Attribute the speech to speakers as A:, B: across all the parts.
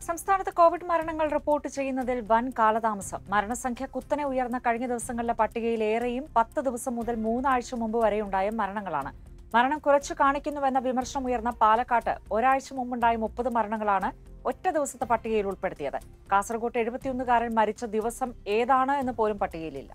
A: സംസ്ഥാനത്ത് കോവിഡ് മരണങ്ങൾ റിപ്പോർട്ട് ചെയ്യുന്നതിൽ വൻ കാലതാമസം മരണസംഖ്യ കുത്തനെ ഉയർന്ന കഴിഞ്ഞ ദിവസങ്ങളിലെ പട്ടികയിൽ ഏറെയും പത്ത് ദിവസം മുതൽ മൂന്നാഴ്ച മുമ്പ് വരെയുണ്ടായ മരണങ്ങളാണ് മരണം കുറച്ചു കാണിക്കുന്നുവെന്ന വിമർശനം ഉയർന്ന പാലക്കാട്ട് ഒരാഴ്ച മുമ്പുണ്ടായ മുപ്പത് മരണങ്ങളാണ് ഒറ്റ ദിവസത്തെ പട്ടികയിൽ ഉൾപ്പെടുത്തിയത് കാസർഗോഡ് എഴുപത്തിയൊന്നുകാരൻ മരിച്ച ദിവസം ഏതാണ് എന്ന് പോലും പട്ടികയിലില്ല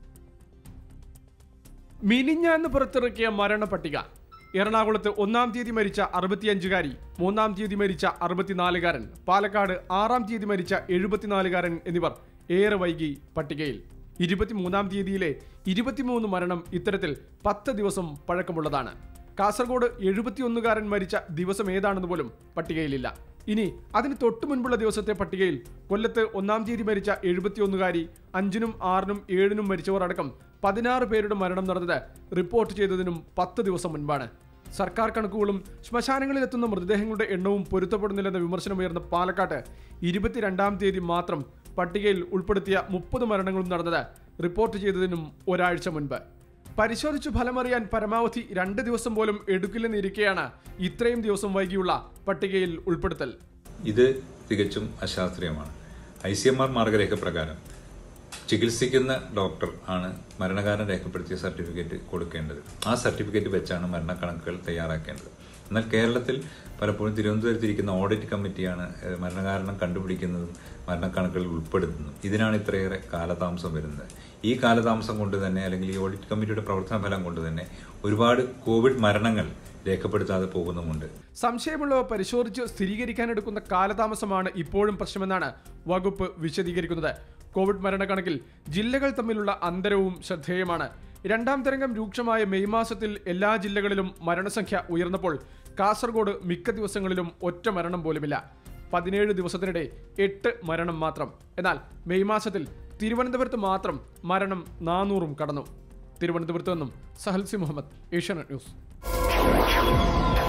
B: മിനിഞ്ഞാന്ന് പുറത്തിറക്കിയ മരണപട്ടിക എറണാകുളത്ത് ഒന്നാം തീയതി മരിച്ച അറുപത്തിയഞ്ചുകാരി മൂന്നാം തീയതി മരിച്ച അറുപത്തിനാലുകാരൻ പാലക്കാട് ആറാം തീയതി മരിച്ച എഴുപത്തിനാലുകാരൻ എന്നിവർ ഏറെ വൈകി പട്ടികയിൽ ഇരുപത്തിമൂന്നാം തീയതിയിലെ ഇരുപത്തിമൂന്ന് മരണം ഇത്തരത്തിൽ പത്ത് ദിവസം പഴക്കമുള്ളതാണ് കാസർഗോഡ് എഴുപത്തിയൊന്നുകാരൻ മരിച്ച ദിവസം ഏതാണെന്ന് പോലും പട്ടികയിലില്ല ഇനി അതിന് തൊട്ടു മുൻപുള്ള ദിവസത്തെ പട്ടികയിൽ കൊല്ലത്ത് ഒന്നാം തീയതി മരിച്ച എഴുപത്തിയൊന്നുകാരി അഞ്ചിനും ആറിനും ഏഴിനും മരിച്ചവർ അടക്കം പതിനാറ് പേരുടെ മരണം നടന്നത് റിപ്പോർട്ട് ചെയ്തതിനും പത്ത് ദിവസം മുൻപാണ് സർക്കാർ കണക്കുകളും ശ്മശാനങ്ങളിലെത്തുന്ന മൃതദേഹങ്ങളുടെ എണ്ണവും പൊരുത്തപ്പെടുന്നില്ലെന്ന വിമർശനമുയർന്ന പാലക്കാട്ട് ഇരുപത്തിരണ്ടാം തീയതി മാത്രം പട്ടികയിൽ ഉൾപ്പെടുത്തിയ മുപ്പത് മരണങ്ങളും നടന്നത് റിപ്പോർട്ട് ചെയ്തതിനും ഒരാഴ്ച മുൻപ് പരിശോധിച്ചു ഫലമറിയാൻ പരമാവധി രണ്ട് ദിവസം പോലും എടുക്കില്ലെന്നിരിക്കെയാണ് ഇത്രയും ദിവസം വൈകിയുള്ള പട്ടികയിൽ ഉൾപ്പെടുത്തൽ
C: ഇത് തികച്ചും അശാസ്ത്രീയമാണ് ഐ സി എം ആർ മാർഗരേഖ പ്രകാരം ചികിത്സിക്കുന്ന ഡോക്ടർ ആണ് മരണകാരണം രേഖപ്പെടുത്തിയ സർട്ടിഫിക്കറ്റ് കൊടുക്കേണ്ടത് ആ സർട്ടിഫിക്കറ്റ് വെച്ചാണ് മരണക്കണക്കുകൾ തയ്യാറാക്കേണ്ടത് എന്നാൽ കേരളത്തിൽ പലപ്പോഴും തിരുവനന്തപുരത്ത് ഇരിക്കുന്ന ഓഡിറ്റ് കമ്മിറ്റിയാണ് ഏഹ്, മരണകാരണം കണ്ടുപിടിക്കുന്നതും മരണക്കണക്കുകളിൽ ഉൾപ്പെടുത്തുന്നതും ഇതിനാണ് ഇത്രയേറെ കാലതാമസം വരുന്നത് ഈ കാലതാമസം കൊണ്ട് തന്നെ അല്ലെങ്കിൽ ഈ ഓഡിറ്റ് കമ്മിറ്റിയുടെ പ്രവർത്തന ഫലം കൊണ്ട് തന്നെ ഒരുപാട് കോവിഡ് മരണങ്ങൾ രേഖപ്പെടുത്താതെ പോകുന്നുമുണ്ട്
B: സംശയമുള്ളവ പരിശോധിച്ച് സ്ഥിരീകരിക്കാനെടുക്കുന്ന കാലതാമസമാണ് ഇപ്പോഴും പ്രശ്നമെന്നാണ് വകുപ്പ് വിശദീകരിക്കുന്നത് കോവിഡ് മരണക്കണക്കിൽ ജില്ലകൾ തമ്മിലുള്ള അന്തരവും ശ്രദ്ധേയമാണ് രണ്ടാം തരംഗം രൂക്ഷമായ മെയ് മാസത്തിൽ എല്ലാ ജില്ലകളിലും മരണസംഖ്യ ഉയർന്നപ്പോൾ കാസർഗോഡ് മിക്ക ദിവസങ്ങളിലും ഒറ്റ മരണം പോലുമില്ല പതിനേഴ് ദിവസത്തിനിടെ എട്ട് മരണം മാത്രം എന്നാൽ മെയ് മാസത്തിൽ തിരുവനന്തപുരത്ത് മാത്രം മരണം നാനൂറും കടന്നു തിരുവനന്തപുരത്ത് നിന്നും സഹൽസി മുഹമ്മദ് ഏഷ്യാനെറ്റ് ന്യൂസ്